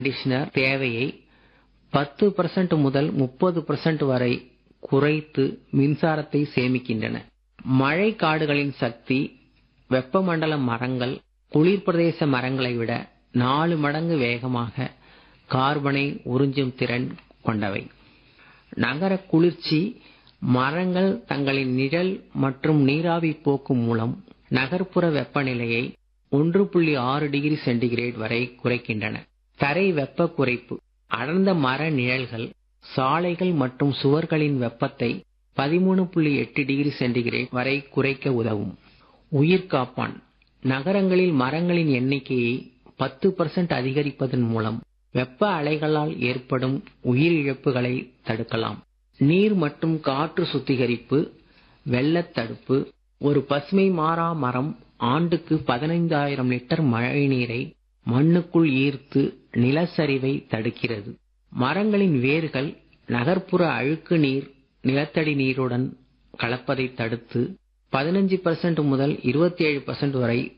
conditioner தேவையை பத்து percent முதல் முப்பது பர்சன்ட் வரை குறைத்து மின்சாரத்தை சேமிக்கின்றன மழை காடுகளின் சக்தி வெப்பமண்டல மரங்கள் குளிர் பிரதேச மரங்களை விட நாலு மடங்கு வேகமாக கார்பனை உறிஞ்சும் திறன் கொண்டவை நகர குளிர்ச்சி மரங்கள் தங்களின் நிழல் மற்றும் நீராவி போக்கு மூலம் நகர்ப்புற வெப்பநிலையை ஒன்று புள்ளி ஆறு டிகிரி சென்டிகிரேட் வரை குறைக்கின்றன தரை வெப்ப குறைப்பு அடர்ந்த மர நிழல்கள் சாலைகள் மற்றும் சுவர்களின் வெப்பத்தை பதிமூணு புள்ளி எட்டு டிகிரி சென்டிகிரேட் வரை குறைக்க உதவும் உயிர் காப்பான் நகரங்களில் மரங்களின் எண்ணிக்கையை பத்து பர்சன்ட் அதிகரிப்பதன் மூலம் வெப்ப அலைகளால் ஏற்படும் உயிரிழப்புகளை தடுக்கலாம் நீர் மற்றும் காற்று சுத்திகரிப்பு வெள்ளத் தடுப்பு ஒரு பசுமை மாறா மரம் ஆண்டுக்கு பதினைந்தாயிரம் லிட்டர் மழை நீரை மண்ணுக்குள் ஈர்த்து நிலச்சரிவை தடுக்கிறது மரங்களின் வேர்கள் நகர்ப்புற அழுக்கு நீர் நிலத்தடி நீருடன் கலப்பதை தடுத்து பதினஞ்சு பர்சன்ட் முதல் இருபத்தி ஏழு பர்சன்ட் வரை